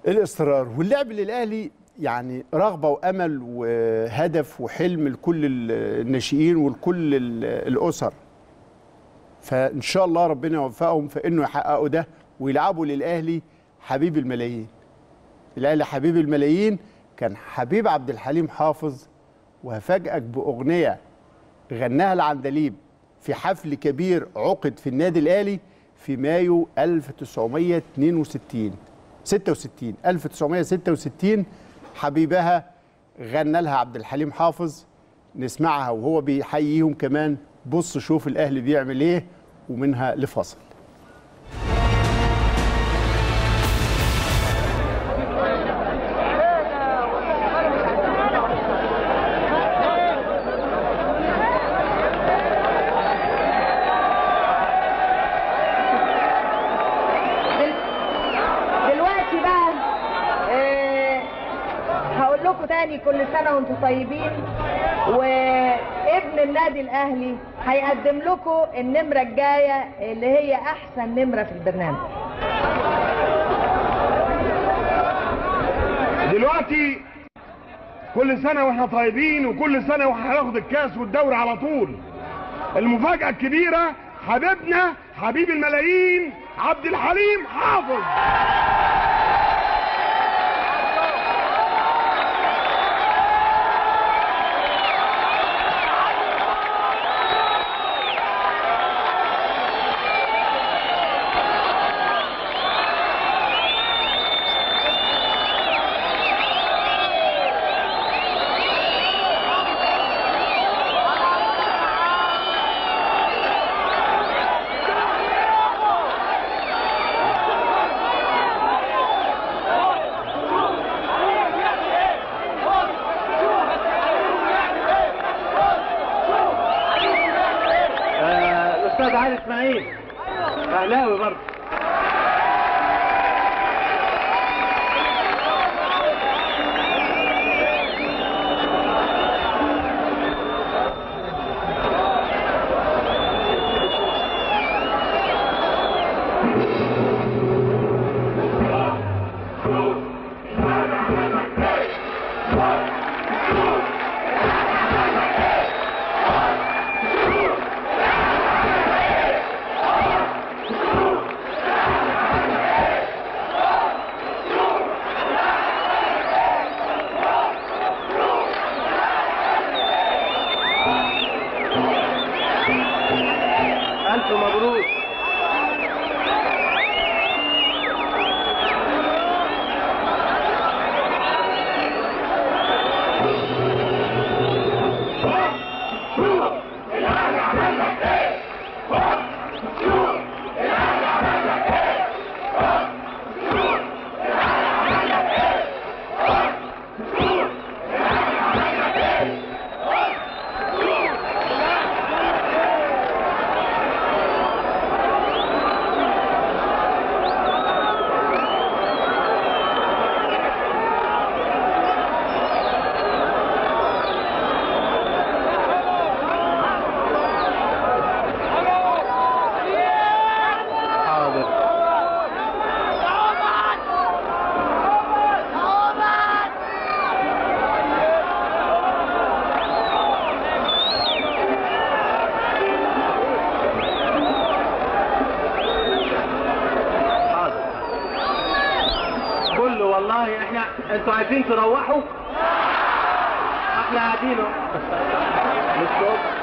الاصرار واللعب للاهلي يعني رغبه وامل وهدف وحلم لكل الناشئين ولكل ال- الاسر فان شاء الله ربنا يوفقهم في انه يحققوا ده ويلعبوا للاهلي حبيب الملايين الاهلي حبيب الملايين كان حبيب عبد الحليم حافظ وهفاجئك باغنيه غناها العندليب في حفل كبير عقد في النادي الاهلي في مايو 1962 66 1966 حبيبها غنى لها عبد الحليم حافظ نسمعها وهو بيحييهم كمان بص شوف الاهلي بيعمل ايه ومنها لفصل دل- دلوقتي بقى آه، هقول لكم تاني كل سنة وانتم طيبين وابن النادي الاهلي هيقدم لكم النمرة الجاية اللي هي احسن نمرة في البرنامج دلوقتي كل سنة واحنا طيبين وكل سنة واحنا هناخد الكاس والدوري على طول المفاجأة الكبيرة حبيبنا حبيب الملايين عبد الحليم حافظ الاستاذ علي اسماعيل اهلاوي برضه الف مبروك حاضر حاضر كله والله احنا انتوا عايزين تروحوا احنا قاعدين اهو. مش كده؟